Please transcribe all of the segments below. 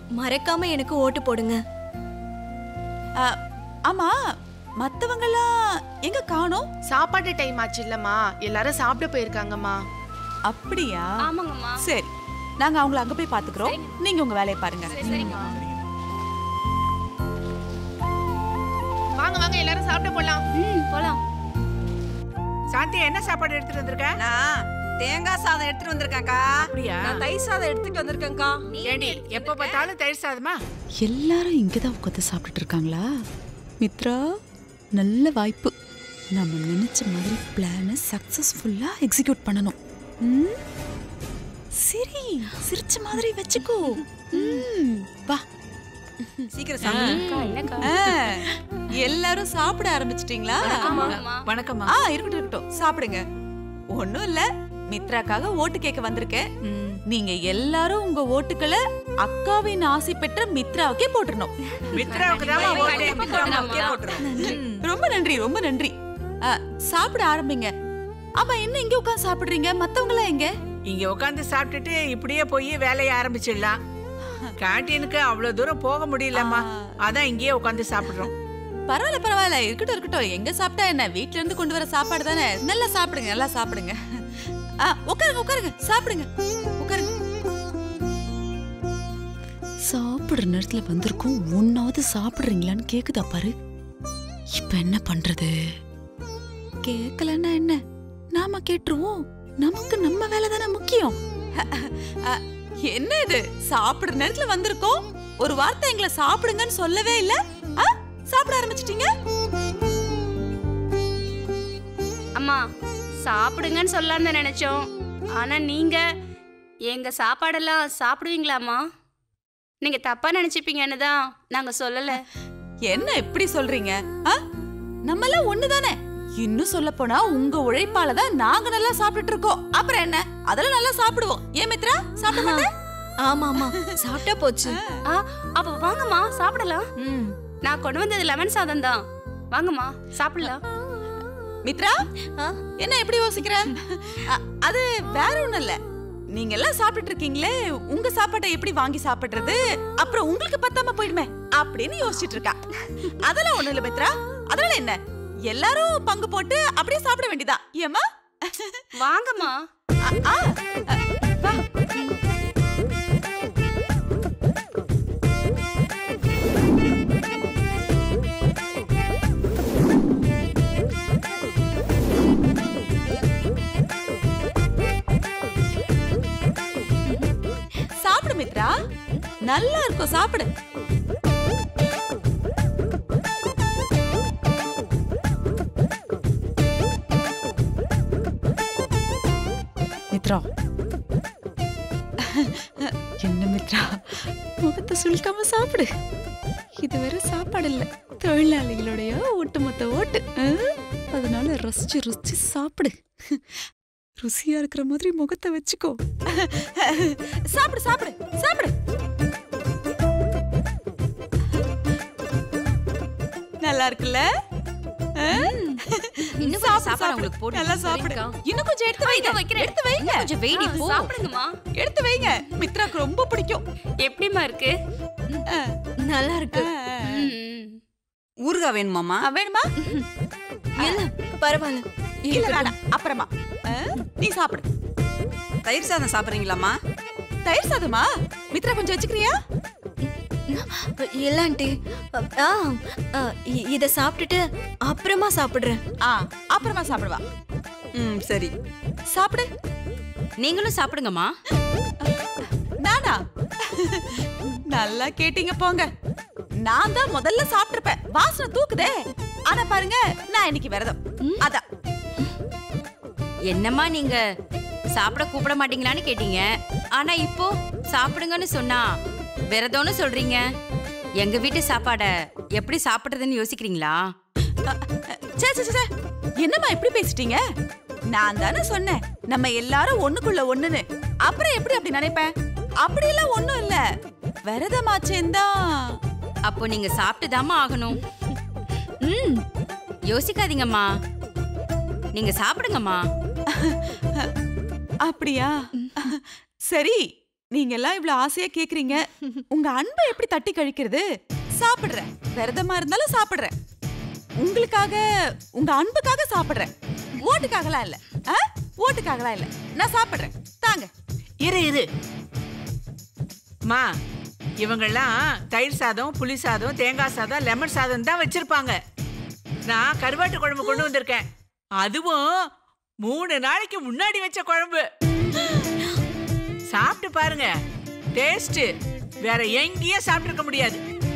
மறக்காம எனக்கு ஓட்டு போடுங்க ஆ, ஆமா மத்தவங்கலாம் எங்க காணோம் சாப்பாடு டைம் ஆச்சு இல்லம்மா எல்லாரும் சாப்பிட போயிருக்காங்கம்மா அப்படியா ஆமாங்கம்மா சரி நாங்க அவங்கள அங்க போய் பாத்துக்கிறோம் நீங்க உங்க வேலையை பாருங்க சரிங்கம்மா வாங்க வாங்க எல்லாரும் சாப்பிட போலாம் ம் போலாம் சாந்தி என்ன சாப்பாடு எடுத்துட்டு வந்திருக்க நான் தேங்காய் சாதம் எடுத்துட்டு வந்திருக்கேன்க்கா அப்படியா நான் தயிர் சாதம் எடுத்துட்டு வந்திருக்கேன்க்கா ஏண்டி எப்ப பார்த்தாலும் தயிர் சாதமா எல்லாரும் இங்கதான் உட்காந்து சாப்பிட்டுட்டு இருக்காங்களா மித்ரா நல்ல வாய்ப்பு நம்ம நினைச்ச மாதிரி பிளானை சக்சஸ்ஃபுல்லா எக்ஸிக்யூட் பண்ணணும் ம்? சரி சிரிச்ச மாதிரி வச்சுக்கோ ம், வா சீக்கிரம் சாப்பிடு அக்கா என்னக்கா ஆ, எல்லாரும் சாப்பிட ஆரம்பிச்சிட்டீங்களா ஆமாங்கம்மா வணக்கம்மா ஆ இருக்கட்டும் இருக்கட்டும் சாப்பிடுங்க ஒண்ணும் இல்ல மித்ராக்காக ஓட்டு கேட்க வந்திருக்கேன் நீங்க எல்லாரும் உங்க ஓட்டுக்களை அக்காவின் ஆசை பெற்ற மித்ராவுக்கே போட்டுறணும் மித்ராவுக்கு தான் ஓட்டே கண்டிப்பா போடணும்மா. போட்டுறேன் ரொம்ப நன்றி ரொம்ப நன்றி ஆ, சாப்பிட ஆரம்பிங்க ஆமா என்ன இங்க உட்கார்ந்து சாப்பிடுறீங்க மத்தவங்க எல்லாம் எங்க இங்க உட்காந்து சாப்பிட்டுட்டு இப்படியே போய் வேலையை ஆரம்பிச்சிடலாம் கேண்டீனுக்கு அவ்வளவு தூரம் போக முடியலம்மா அதான் இங்கேயே உட்காந்து சாப்பிடுறோம் பரவாயில்ல பரவாயில்ல இருக்கட்டும் இருக்கட்டும் எங்க சாப்பிட்டா என்ன வீட்ல இருந்து கொண்டு வர சாப்பாடு தானே நல்லா சாப்பிடுங்க நல்லா சாப்பிடுங்க ஆ, உட்காருங்க உட்காருங்க சாப்பிடுங்க உட்காருங்க சாப்பிடுற நேரத்துல வந்திருக்கும் ஒன்னாவது சாப்பிடுறீங்களான்னு கேக்குதா பாரு இப்ப என்ன பண்றது கேக்கலன்னா என்ன நாம கேட்டுருவோம் நமக்கு நம்ம வேலை தானே முக்கியம் அ, என்ன இது சாப்பிடுற நேரத்துல வந்திருக்கோம் ஒரு வார்த்தை எங்களை சாப்பிடுங்கன்னு சொல்லவே இல்ல ஆ? சாப்பிட ஆரம்பிச்சிட்டீங்க அம்மா சாப்பிடுங்கன்னு சொல்லலாம்னு நினைச்சோம் ஆனா நீங்க எங்க சாப்பாடெல்லாம் சாப்பிடுவீங்களாம்மா நீங்க தப்பா நினைச்சுப்பீங்கன்னு தான் நாங்க சொல்லல என்ன இப்படி சொல்றீங்க ஆ? நம்மெல்லாம் ஒண்ணுதானே இன்னும் சொல்ல போனா உங்க உழைப்பால தான் நாங்க நல்லா சாப்பிட்டுட்டு இருக்கோம் அப்புறம் என்ன அதெல்லாம் நல்லா சாப்பிடுவோம் ஏன் மித்ரா சாப்பிட மாட்டே? ஆமா ஆமா சாப்பிட்டா போச்சு ஆ அப்ப வாங்கம்மா சாப்பிடலாம் ம். நான் கொண்டு வந்தது லெமன் சாதம் தான் வாங்கம்மா சாப்பிடலாம் மித்ரா ஆ? என்ன எப்படி யோசிக்கிற அ- அது வேற ஒண்ணும் இல்ல நீங்க எல்லாம் சாப்பிட்டுட்டு இருக்கீங்களே உங்க சாப்பாட்டை எப்படி வாங்கி சாப்பிடுறது அப்புறம் உங்களுக்கு பத்தாம போயிடுமே அப்படின்னு யோசிச்சுட்டு இருக்கா அதெல்லாம் ஒண்ணும் இல்ல மித்ரா அதனால என்ன எல்லாரும் பங்கு போட்டு அப்படியே சாப்பிட வேண்டியதா ஏமா வாங்கம்மா ஆ, அ, வா. சாப்பிடு மித்ரா நல்லா இருக்கும் சாப்பிடு மித்ரா என்ன மித்ரா முகத்தை சுழிக்காம சாப்பிடு இது வேற சாப்பாடு இல்ல தொழிலாளிகளுடைய ஒட்டுமொத்த ஓட்டு ஆ? அதனால ரசிச்சு ருசிச்சு சாப்பிடு ருசியா இருக்கிற மாதிரி முகத்தை வச்சுக்கோ சாப்பிடு சாப்பிடு சாப்பிடு நல்லா இருக்குல்ல ஆ? இன்னும் சாப்பிடு, கொஞ்சம் சாப்பாடு சாப்பிடு. உங்களுக்கு போட்டு நல்லா சாப்பிடு சரிங்கக்கா. இன்னும் கொஞ்சம் எடுத்து வைங்க வைக்கிறேன். எடுத்து வைங்க கொஞ்சம் வெயிடி ஆ, போ சாப்பிடுங்கம்மா எடுத்து வைங்க மித்ராக்கு ரொம்ப பிடிக்கும் எப்படிம்மா இருக்கு ஆ, நல்லா இருக்கு ஆ, ஆ. ம். ஊறுகாய் வேணுமாமா ஆ, வேணுமா இல்ல பரவாயில்ல இல்ல இருக்கட்டும். வேணாம் அப்புறமா ஆ, நீ சாப்பிடு தயிர் சாதம் சாப்பிடுறீங்களாமா தயிர் சாதமா மித்ரா கொஞ்சம் வச்சுக்கிறியா இல்ல ஆண்டி ஆ ஆ, இ- இத சாப்பிட்டுட்டு அப்புறமா சாப்பிடுறேன் ஆ அப்புறமா சாப்பிடுவா ம் சரி சாப்பிடு நீங்களும் சாப்பிடுங்கம்மா நானா நல்லா கேட்டீங்க போங்க நான் தான் முதல்ல சாப்பிட்டிருப்பேன் வாசனை தூக்குதே ஆனா பாருங்க நான் இன்னைக்கு விரதம் அதான் என்னம்மா நீங்க சாப்பிட கூப்பிட மாட்டீங்களான்னு கேட்டீங்க ஆனா இப்போ சாப்பிடுங்கன்னு சொன்னா விரதம்னு சொல்றீங்க எங்க வீட்டு சாப்பாட எப்படி சாப்பிடுறதுன்னு யோசிக்கிறீங்களா சே சே, சே, சே. என்னம்மா இப்படி பேசிட்டீங்க நான் தானே சொன்னேன் நம்ம எல்லாரும் ஒண்ணுக்குள்ள ஒண்ணுன்னு அப்புறம் எப்படி அப்படி நினைப்பேன் அப்படியெல்லாம் ஒண்ணும் இல்ல விரதமாச்சேந்தான் அப்போ நீங்க சாப்பிட்டுதாம்மா ஆகணும் ம் யோசிக்காதீங்கம்மா நீங்க சாப்பிடுங்கம்மா அப்படியா சரி நீங்க எல்லாம் இவ்வளவு ஆசையா கேக்குறீங்க உங்க அன்பை எப்படி தட்டி கழிக்கிறது சாப்பிடுறேன் விரதமா இருந்தாலும் சாப்பிடுறேன் உங்களுக்காக உங்க அன்புக்காக சாப்பிடுறேன் ஓட்டுக்காகலாம் இல்ல ஆ? ஓட்டுக்காகலாம் இல்ல நான் சாப்பிடுறேன் தாங்க இரு இரு மா இவங்கெல்லாம் தயிர் சாதம் புளி சாதம் தேங்காய் சாதம் லெமன் சாதம் தான் வச்சிருப்பாங்க நான் கருவாட்டு குழம்பு கொண்டு வந்திருக்கேன் அதுவும் மூணு நாளைக்கு முன்னாடி வச்ச குழம்பு சாப்பிட்டு பாருங்க டேஸ்ட் வேற எங்கேயும் சாப்பிட்டுருக்க முடியாது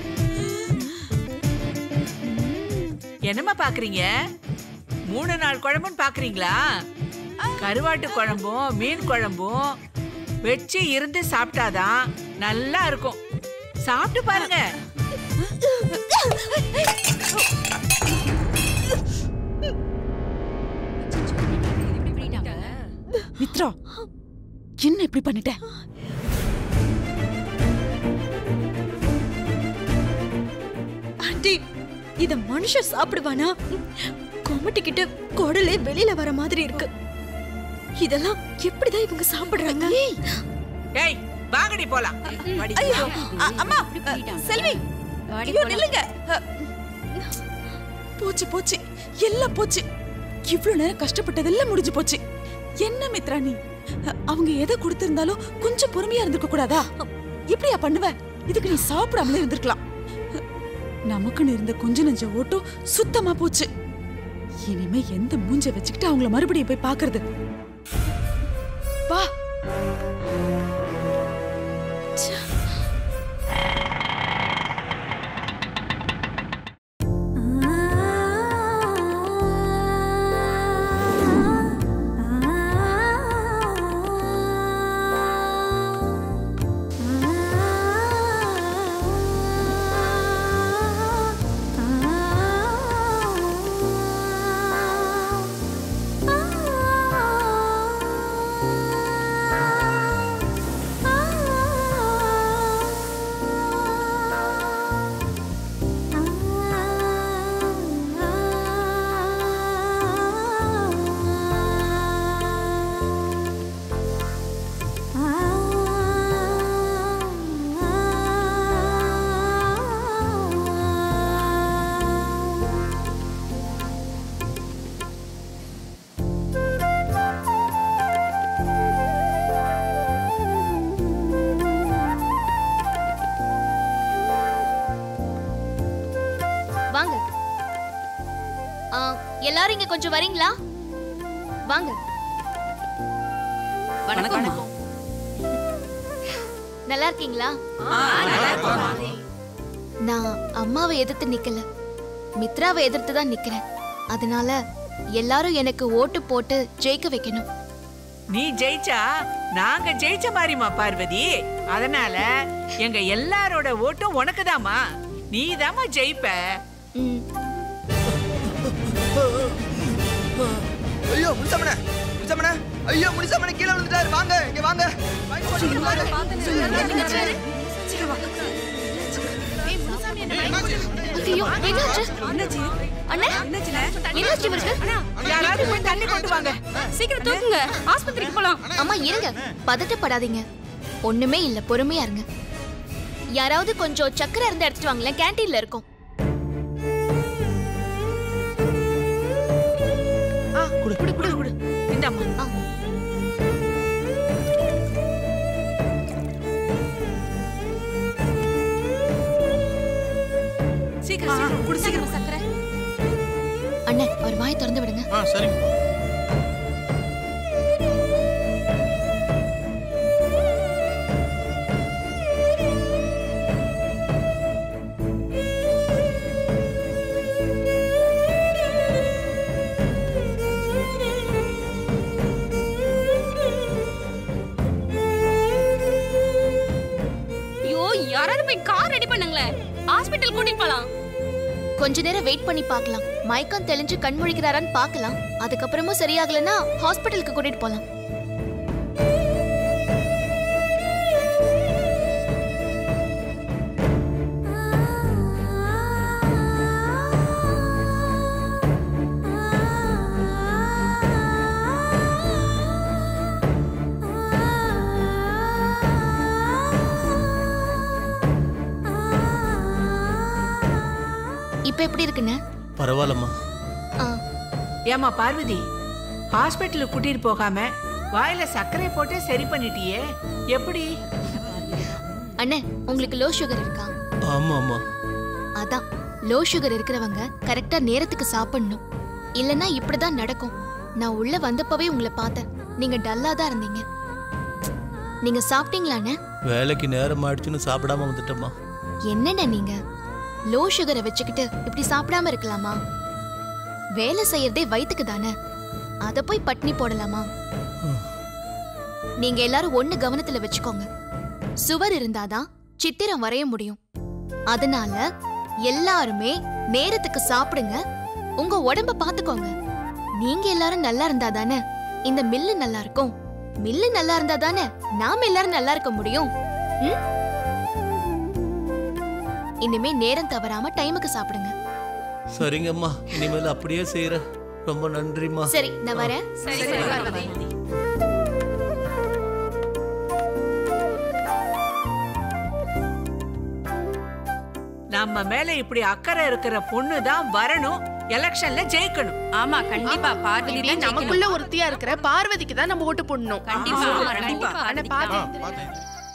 என்னம்மா பாக்குறீங்க மூணு நாள் குழம்புன்னு பாக்குறீங்களா கருவாட்டு குழம்பும் மீன் குழம்பும் வச்சு இருந்து சாப்பிட்டாதான் நல்லா இருக்கும் சாப்பிட்டு பாருங்க மித்ரா என்ன இப்படி பண்ணிட்ட ஆண்டி இத மனுஷன் சாப்பிடுவானா கொமட்டிக்கிட்டு குடலே வெளியில வர மாதிரி இருக்கு இதெல்லாம் எப்படிதான் இவங்க சாப்பிடுறாங்க ஏய் வாங்கடி போலாம் ஐயோ அ- அம்மா அ, செல்வி ஐயோ நில்லுங்க அ, போச்சு போச்சு எல்லாம் போச்சு இவ்ளோ நேரம் கஷ்டப்பட்டதெல்லாம் முடிஞ்சு போச்சு என்ன மித்ரா நீ அ, அவங்க எதை கொடுத்திருந்தாலும் கொஞ்சம் பொறுமையா இருந்திருக்க கூடாதா இப்படியா பண்ணுவ இதுக்கு நீ சாப்பிடாமலே இருந்திருக்கலாம் நமக்குன்னு இருந்த கொஞ்ச நெஞ்ச ஓட்டம் சுத்தமா போச்சு இனிமே எந்த மூஞ்ச வச்சுக்கிட்டு அவங்கள மறுபடியும் போய் பாக்குறது வா வாங்க ஆ, எல்லாரும் இங்க கொஞ்சம் வரீங்களா வாங்க வணக்கம் நல்லா இருக்கீங்களா நான் அம்மாவை எதிர்த்து நிக்கல மித்ராவை எதிர்த்து தான் நிக்கிறேன் அதனால எல்லாரும் எனக்கு ஓட்டு போட்டு ஜெயிக்க வைக்கணும் நீ ஜெயிச்சா நாங்க ஜெயிச்ச மாதிரிமா பார்வதி அதனால எங்க எல்லாரோட ஓட்டும் உனக்குதாம்மா நீ தாம்மா ஜெயிப்ப ம், ஐயோ முடிசாமனே முடிசாமனே ஐயோ முடிசாமனே கீழே விழுந்துட்டாரு வாங்க இங்க வாங்க வாங்கி போட்டு வாங்க. ஐயோ என்னாச்சு அண்ணா என்னாச்சு இவருக்கு யாராவது போய் தண்ணி கொண்டு வாங்க சீக்கிரம் தூக்குங்க ஆஸ்பத்திரிக்கு போலாம் அம்மா இருங்க பதட்டப்படாதீங்க ஒண்ணுமே இல்ல பொறுமையா இருங்க யாராவது கொஞ்சம் சக்கரை இருந்து எடுத்துட்டு வாங்களேன் கேண்டீன்ல இருக்கும் ஆ குடு குடு குடு குடு இந்தாம்மா ஆ. சீக்கிரம் சீக்கிரம் குடு சீக்கிரம் சக்கரை அண்ணே அவர் வாய் திறந்து விடுங்க ஆ சரிங்க ஐயோ யாராவது போய் கார் ரெடி பண்ணுங்களேன் ஹாஸ்பிட்டல் கூட்டிட்டு போலாம் கொஞ்ச நேரம் வெயிட் பண்ணி பார்க்கலாம் மயக்கம் தெளிஞ்சு கண் முழிக்கிறாரான்னு பார்க்கலாம் அதுக்கப்புறமும் சரியாகலன்னா ஹாஸ்பிட்டலுக்கு கூட்டிட்டு போலாம் ஆ இப்ப எப்படி இருக்குண்ணே பரவாயில்லம்மா ஆ, ஏமா பார்வதி ஹாஸ்பிட்டலுக்கு கூட்டிட்டு போகாம வாயில சர்க்கரை போட்டு சரி பண்ணிட்டியே எப்படி அண்ணே உங்களுக்கு லோ சுகர் இருக்கா ஆமா ஆமா அதான் லோ சுகர் இருக்கிறவங்க கரெக்டா நேரத்துக்கு சாப்பிடணும் இல்லனா இப்படிதான் நடக்கும் நான் உள்ள வந்தப்பவே உங்களை பார்த்தேன் நீங்க டல்லா தான் இருந்தீங்க நீங்க சாப்பிட்டீங்களாண்ணே வேலைக்கு நேரம் ஆயிடுச்சுன்னு சாப்பிடாம வந்துட்டேம்மா என்னண்ணே நீங்க லோ சுகரை வச்சுக்கிட்டு இப்படி சாப்பிடாம இருக்கலாமா வேலை செய்யறதே வயித்துக்கு தானே அத போய் பட்னி போடலாமா நீங்க எல்லாரும் ஒண்ணு கவனத்துல வச்சுக்கோங்க சுவர் இருந்தாதான் சித்திரம் வரைய முடியும் அதனால எல்லாருமே நேரத்துக்கு சாப்பிடுங்க உங்க உடம்ப பாத்துக்கோங்க நீங்க எல்லாரும் நல்லா இருந்தா தானே இந்த மில்லு நல்லா இருக்கும் மில்லு நல்லா இருந்தா தானே நாம எல்லாரும் நல்லா இருக்க முடியும் ம்? இனிமே நேரம் தவறாம டைமுக்கு சாப்பிடுங்க சரிங்கம்மா இனிமேல் அப்படியே செய்யறேன் ரொம்ப நன்றிம்மா சரி நான் வரேன் நம்ம மேல இப்படி அக்கறை இருக்கிற பொண்ணு தான் வரணும் எலெக்ஷன்ல ஜெயிக்கணும் ஆமா கண்டிப்பா பார்வதி இப்படி தான் நமக்குள்ள ஜெயிக்கணும். ஒருத்தியா இருக்கிற பார்வதிக்கு தான் நம்ம ஓட்டு போடணும் கண்டிப்பா ஆமா, கண்டிப்பா ஆனா பார்வதி. பாத்து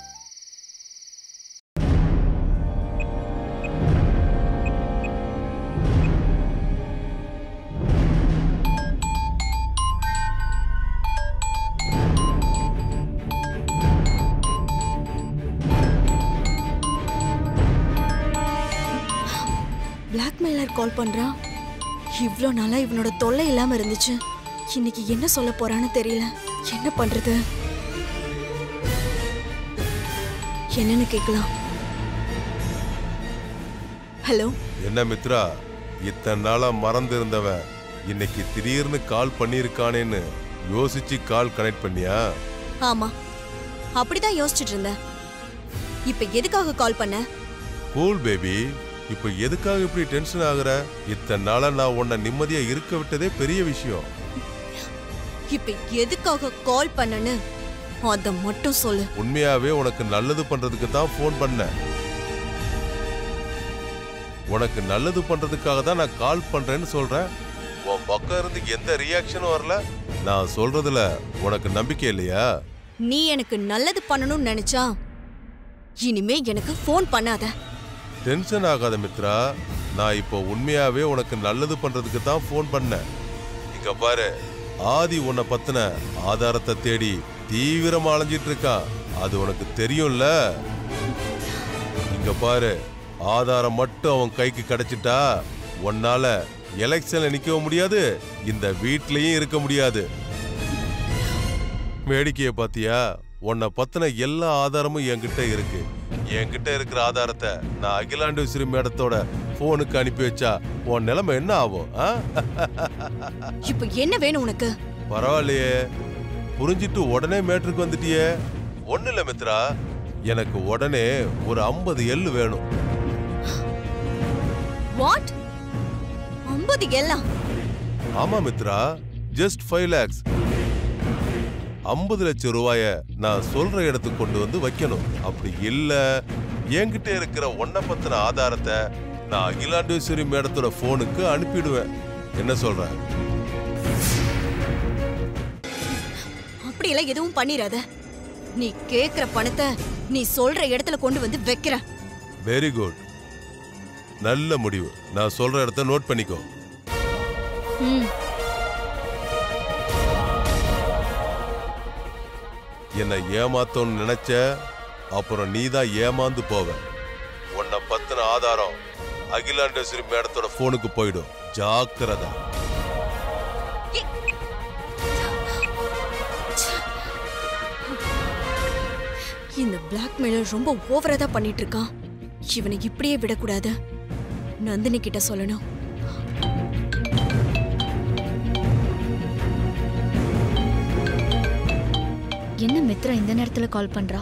பிளாக்மெயிலர் கால் பண்றான் இவ்ளோ நாளா இவனோட தொல்லை இல்லாம இருந்துச்சு இன்னைக்கு என்ன சொல்ல போறான்னு தெரியல என்ன பண்றது என்னன்னு கேட்கலாம் ஹலோ என்ன மித்ரா இத்தனை நாளா மறந்து இருந்தவன் இன்னைக்கு திடீர்னு கால் பண்ணியிருக்கானேன்னு யோசிச்சு கால் கனெக்ட் பண்ணியா ஆமா அப்படிதான் யோசிச்சுட்டு இருந்தேன் இப்ப எதுக்காக கால் பண்ண கூல் பேபி இப்ப எதுக்காக இப்படி டென்ஷன் ஆகுற இத்தனை நாளா நான் உன்னை நிம்மதியா இருக்க விட்டதே பெரிய விஷயம் இப்ப எதுக்காக கால் பண்ணனு அத மட்டும் சொல்லு உண்மையாவே உனக்கு நல்லது பண்றதுக்கு தான் ஃபோன் பண்ணேன் உனக்கு நல்லது பண்றதுக்காக தான் நான் கால் பண்றேன்னு சொல்றேன் உன் பக்கம் இருந்து எந்த ரியாக்ஷனும் வரல நான் சொல்றதுல உனக்கு நம்பிக்கை இல்லையா நீ எனக்கு நல்லது பண்ணணும்னு நினைச்சா இனிமே எனக்கு ஃபோன் பண்ணாத டென்ஷன் ஆகாத மித்ரா நான் இப்போ உண்மையாவே உனக்கு நல்லது பண்றதுக்கு தான் ஃபோன் பண்ணேன் இங்க பாரு ஆதி உன்னை பத்தின ஆதாரத்தை தேடி தீவிரமா அலைஞ்சிட்டு இருக்கான் அது உனக்கு தெரியும்ல இங்க பாரு ஆதாரம் மட்டும் அவன் கைக்கு கிடைச்சிட்டா உன்னால எலெக்ஷன்ல நிக்கவும் முடியாது இந்த வீட்லயும் இருக்க முடியாது வேடிக்கைய பாத்தியா உன்னை பத்தின எல்லா ஆதாரமும் என்கிட்ட இருக்கு என்கிட்ட இருக்கிற ஆதாரத்தை நான் அகிலாண்டேஸ்வரி மேடத்தோட போனுக்கு அனுப்பி வச்சா உன் நிலைமை என்ன ஆகும் ஆ? இப்ப என்ன வேணும் உனக்கு பரவாயில்லையே புரிஞ்சிட்டு உடனே மேட்ருக்கு வந்துட்டியே ஒண்ணு இல்ல மித்ரா எனக்கு உடனே ஒரு ஐம்பது எள்ளு வேணும் வாட் ஐம்பது எல்லாம் ஆமா மித்ரா ஜஸ்ட் ஃபைவ் லேக்ஸ் ஐம்பது லட்சம் ரூபாய நான் சொல்ற இடத்துக்கு கொண்டு வந்து வைக்கணும் அப்படி இல்ல என்கிட்ட இருக்கிற ஒன்ன பத்தின ஆதாரத்தை நான் அகிலாண்டேஸ்வரி மேடத்தோட போனுக்கு அனுப்பிடுவேன் என்ன சொல்ற அப்படி எல்லாம் எதுவும் பண்ணிராத நீ கேக்குற பணத்தை நீ சொல்ற இடத்துல கொண்டு வந்து வைக்கிற வெரி குட் நல்ல முடிவு நான் சொல்ற இடத்த நோட் பண்ணிக்கோ ம் என்னை ஏமாத்தோன்னு நினைச்ச அப்புறம் நீ தான் ஏமாந்து போவ உன்னை பத்தின ஆதாரம் அகிலாண்டேஸ்வரி மேடத்தோட போனுக்கு போயிடும் ஜாக்கிரதை இந்த பிளாக்மெயிலர் ரொம்ப ஓவரா தான் பண்ணிட்டு இருக்கான் இவனை இப்படியே விடக்கூடாது நந்தினி கிட்ட சொல்லணும் என்ன மித்ரா இந்த நேரத்துல கால் பண்றா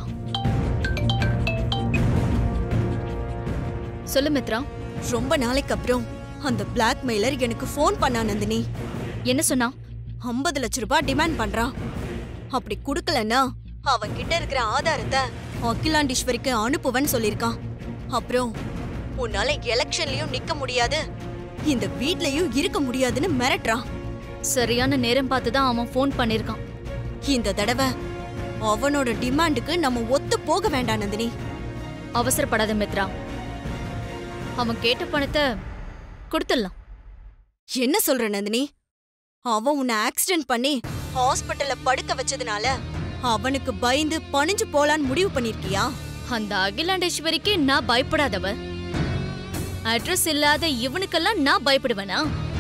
சொல்லு மித்ரா ரொம்ப நாளைக்கு அப்புறம் அந்த பிளாக்மெயிலர் எனக்கு ஃபோன் பண்ணா நந்தினி என்ன சொன்னா ஐம்பது லட்ச ரூபாய் டிமாண்ட் பண்றான் அப்படி கொடுக்கலன்னா அவன் கிட்ட இருக்கிற ஆதாரத்தை அகிலாண்டீஸ்வரிக்கு அனுப்புவேன்னு சொல்லியிருக்கான் அப்புறம் உன்னால எலெக்ஷன்லயும் நிக்க முடியாது இந்த வீட்லயும் இருக்க முடியாதுன்னு மிரட்டுறான் சரியான நேரம் பார்த்து தான் அவன் ஃபோன் பண்ணிருக்கான் இந்த தடவை அவனோட டிமாண்டுக்கு நம்ம ஒத்து போக வேண்டாம் நந்தினி அவசரப்படாத மித்ரா அவன் கேட்ட பணத்தை கொடுத்துடலாம் என்ன சொல்ற நந்தினி அவன் உன்னை ஆக்சிடென்ட் பண்ணி ஹாஸ்பிட்டல்ல படுக்க வச்சதுனால அவனுக்கு பயந்து பணிஞ்சு போலான்னு முடிவு பண்ணிருக்கியா அந்த அகிலாண்டேஸ்வரிக்கு நான் பயப்படாதவ அட்ரஸ் இல்லாத இவனுக்கெல்லாம் நான் பயப்படுவேனா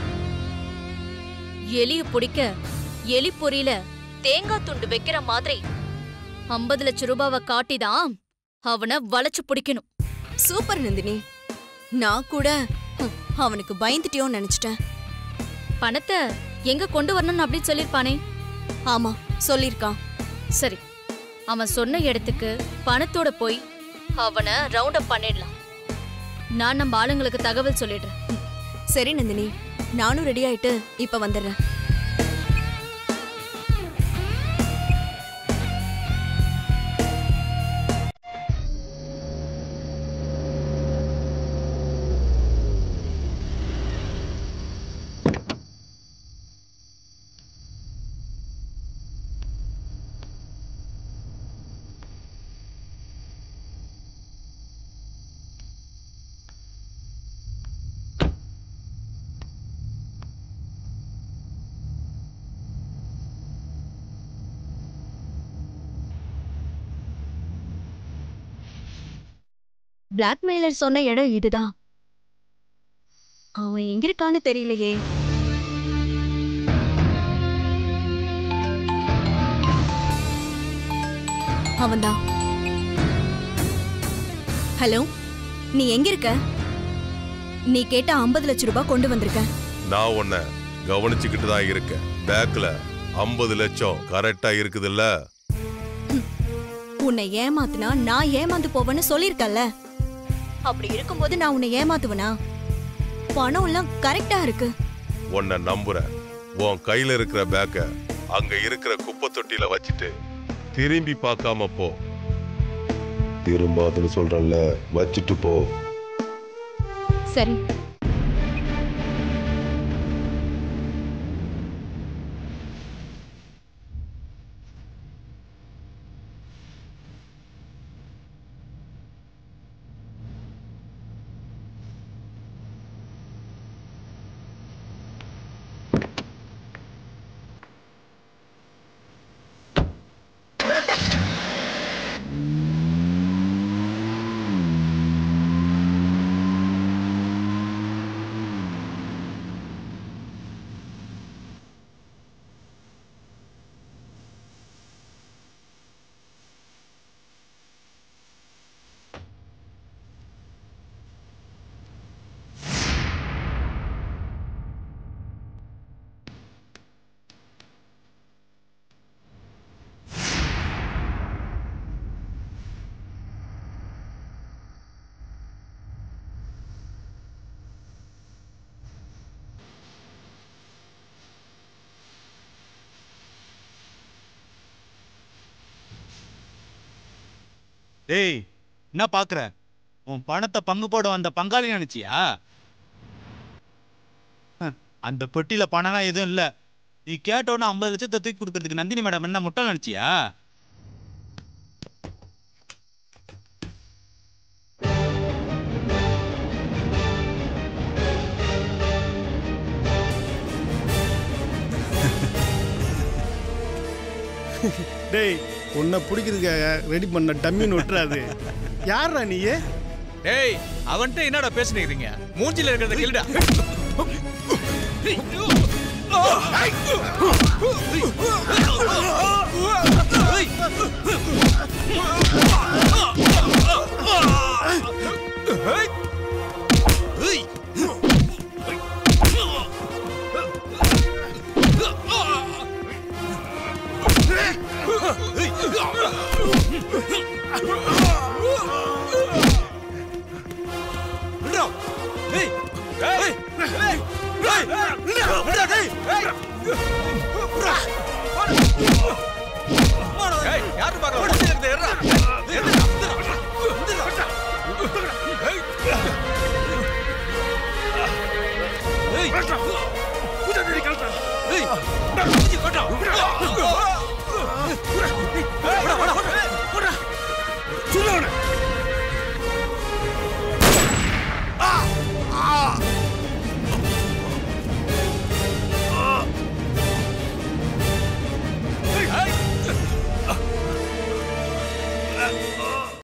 எலிய பிடிக்க எலி பொரியில தேங்காய் துண்டு வைக்கிற மாதிரி ஐம்பது லட்சம் ரூபாவை காட்டிதான் அவனை வளைச்சு பிடிக்கணும் சூப்பர் நந்தினி நான் கூட ஹம், அவனுக்கு பயந்துட்டியோன்னு நினைச்சிட்டேன் பணத்தை எங்க கொண்டு வரணும்னு அப்படின்னு சொல்லிருப்பானே ஆமா சொல்லிருக்கான் சரி அவன் சொன்ன இடத்துக்கு பணத்தோட போய் அவனை ரவுண்ட் அப் பண்ணிடலாம் நான் நம்ம ஆளுங்களுக்கு தகவல் சொல்லிடுறேன் சரி நந்தினி நானும் ரெடி ஆயிட்டு இப்ப வந்துடுறேன் பிளாக்மெயிலர் சொன்ன இடம் இதுதான் அவன் எங்க இருக்கான்னு தெரியலையே அவன்தான் ஹலோ நீ எங்க இருக்க நீ கேட்ட ஐம்பது லட்சம் ரூபாய் கொண்டு வந்திருக்க நான் உன்னை கவனிச்சுக்கிட்டு தான் இருக்கேன் பேக்ல ஐம்பது லட்சம் கரெக்டா இருக்குதுல்ல உன்னை ஏமாத்துனா நான் ஏமாந்து போவேன்னு சொல்லியிருக்கல்ல அப்படி இருக்கும்போது நான் உன்னை ஏமாத்துவனா பணம் எல்லாம் கரெக்டா இருக்கு உன்னை நம்புறேன் உன் கையில இருக்கிற பேக்க அங்க இருக்கிற குப்பை தொட்டியில வச்சுட்டு திரும்பி பார்க்காம போ திரும்பாதுன்னு சொல்றேன்ல வச்சுட்டு போ சரி டேய் என்ன பாக்குற உன் பணத்தை பங்கு போட வந்த பங்காளி நினைச்சியா ஹ, அந்த பெட்டியில பணம்லாம் எதுவும் இல்ல நீ கேட்டோன்னு ஐம்பது லட்சத்தை தூக்கி கொடுக்கறதுக்கு நந்தினி மேடம் என்ன முட்டை நினைச்சியா டேய் உன்னை பிடிக்கிறதுக்காக ரெடி பண்ண டம்மின்னு விட்டுறாது யாரா நீ டேய் அவன்கிட்ட என்னடா பேசுனீங்க மூஞ்சில இருக்கிறத கேளுடா யாரு பாக்கலாம் ஏய். ஏய்.